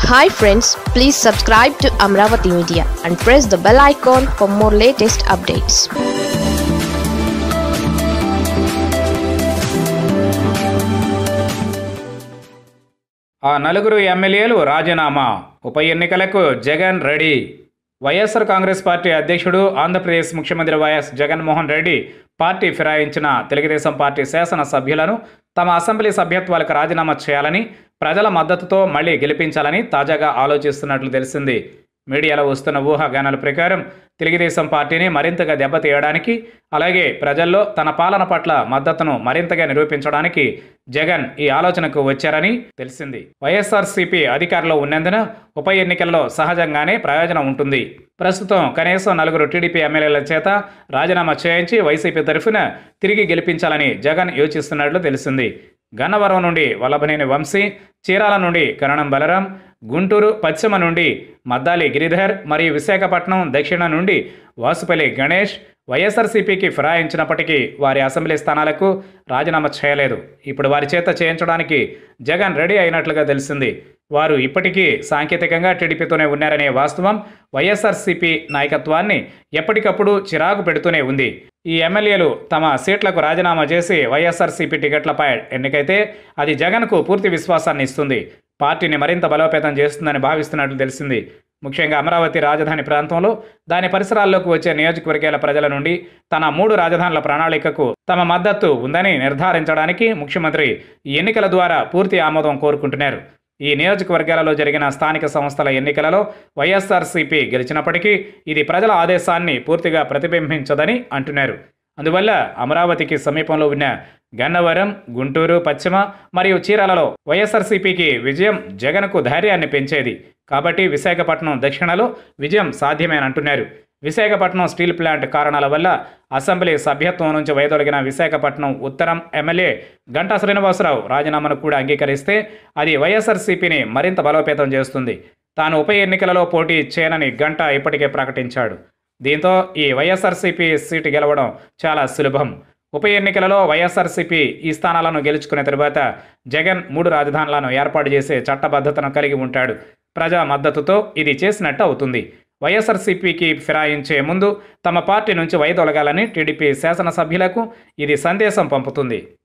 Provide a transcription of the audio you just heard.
hi friends please subscribe to Amaravati Media and press the bell icon for more latest updates ఆ నలుగురు ఎమ్మెల్యేలు రాజీనామా ఉప ఎన్నికలకు Jagan ready YSR Congress party అధ్యక్షుడు ఆంధ్రప్రదేశ్ ముఖ్యమంత్రి వైఎస్ జగన్మోహన్ రెడ్డి పార్టీ ఫిరాయించిన తెలుగుదేశం పార్టీ శాసన సభ్యులను తమ అసెంబ్లీ సభ్యత్వాలకు రాజీనామా చేయాలని ప్రజల మద్దతుతో మళ్లీ గెలిపించాలని తాజాగా ఆలోచిస్తున్నట్లు తెలిసింది మీడియాలో వస్తున్న ఊహాగానాల ప్రకారం తెలుగుదేశం పార్టీని మరింతగా దెబ్బతీయడానికి అలాగే ప్రజల్లో తన పాలన పట్ల మద్దతును మరింతగా నిరూపించడానికి జగన్ ఈ ఆలోచనకు వచ్చారని తెలిసింది వైఎస్ఆర్సీపీ అధికారంలో ఉన్నందున ఉప ఎన్నికల్లో సహజంగానే ప్రయోజనం ఉంటుంది ప్రస్తుతం కనీసం నలుగురు టీడీపీ ఎమ్మెల్యేల చేత రాజీనామా చేయించి వైసీపీ తరఫున తిరిగి గెలిపించాలని జగన్ యోచిస్తున్నట్లు తెలిసింది గన్నవరం నుండి వల్లభనేని వంశీ చీరాల నుండి కరణం బలరాం గుంటూరు పశ్చిమ నుండి మద్దాలి గిరిధర్ మరియు విశాఖపట్నం దక్షిణ నుండి వాసుపల్లి గణేష్ వైఎస్ఆర్సీపీకి ఫిరాయించినప్పటికీ వారి అసెంబ్లీ స్థానాలకు రాజీనామా చేయలేదు ఇప్పుడు వారి చేత చేయించడానికి జగన్ రెడీ అయినట్లుగా తెలిసింది వారు ఇప్పటికీ సాంకేతికంగా టీడీపీతోనే ఉన్నారనే వాస్తవం వైఎస్ఆర్సీపీ నాయకత్వాన్ని ఎప్పటికప్పుడు చిరాకు పెడుతూనే ఉంది ఈ ఎమ్మెల్యేలు తమ సీట్లకు రాజీనామా చేసి వైఎస్ఆర్సీపీ టికెట్లపై ఎన్నికైతే అది జగన్కు పూర్తి విశ్వాసాన్ని ఇస్తుంది పార్టీని మరింత బలోపేతం చేస్తుందని భావిస్తున్నట్లు తెలిసింది ముఖ్యంగా అమరావతి రాజధాని ప్రాంతంలో దాని పరిసరాల్లోకి వచ్చే నియోజకవర్గాల ప్రజల నుండి తన మూడు రాజధానుల ప్రణాళికకు తమ మద్దతు ఉందని నిర్ధారించడానికి ముఖ్యమంత్రి ఈ ఎన్నికల ద్వారా పూర్తి ఆమోదం కోరుకుంటున్నారు ఈ నియోజకవర్గాలలో జరిగిన స్థానిక సంస్థల ఎన్నికలలో వైఎస్ఆర్సీపీ గెలిచినప్పటికీ ఇది ప్రజల ఆదేశాన్ని పూర్తిగా ప్రతిబింబించదని అంటున్నారు అందువల్ల అమరావతికి సమీపంలో ఉన్న గన్నవరం గుంటూరు పశ్చిమ మరియు చీరాలలో వైఎస్ఆర్సీపీకి విజయం జగన్కు ధైర్యాన్ని పెంచేది కాబట్టి విశాఖపట్నం దక్షిణలో విజయం సాధ్యమేనంటున్నారు విశాఖపట్నం స్టీల్ ప్లాంట్ కారణాల వల్ల అసెంబ్లీ సభ్యత్వం నుంచి వైదొలిగిన విశాఖపట్నం ఉత్తరం ఎమ్మెల్యే గంటా శ్రీనివాసరావు రాజీనామాను కూడా అంగీకరిస్తే అది వైఎస్ఆర్సీపీని మరింత బలోపేతం చేస్తుంది తాను ఉప ఎన్నికలలో పోటీ చేయనని గంటా ఇప్పటికే ప్రకటించాడు దీంతో ఈ వైఎస్ఆర్సీపీ సీటు గెలవడం చాలా సులభం ఉప ఎన్నికలలో వైఎస్ఆర్సీపీ ఈ స్థానాలను గెలుచుకున్న తరువాత జగన్ మూడు రాజధానులను ఏర్పాటు చేసే చట్టబద్ధతను కలిగి ఉంటాడు ప్రజా మద్దతుతో ఇది చేసినట్టు అవుతుంది వైఎస్ఆర్సీపీకి ఫిరాయించే ముందు తమ పార్టీ నుంచి వైదొలగాలని టీడీపీ శాసనసభ్యులకు ఇది సందేశం పంపుతుంది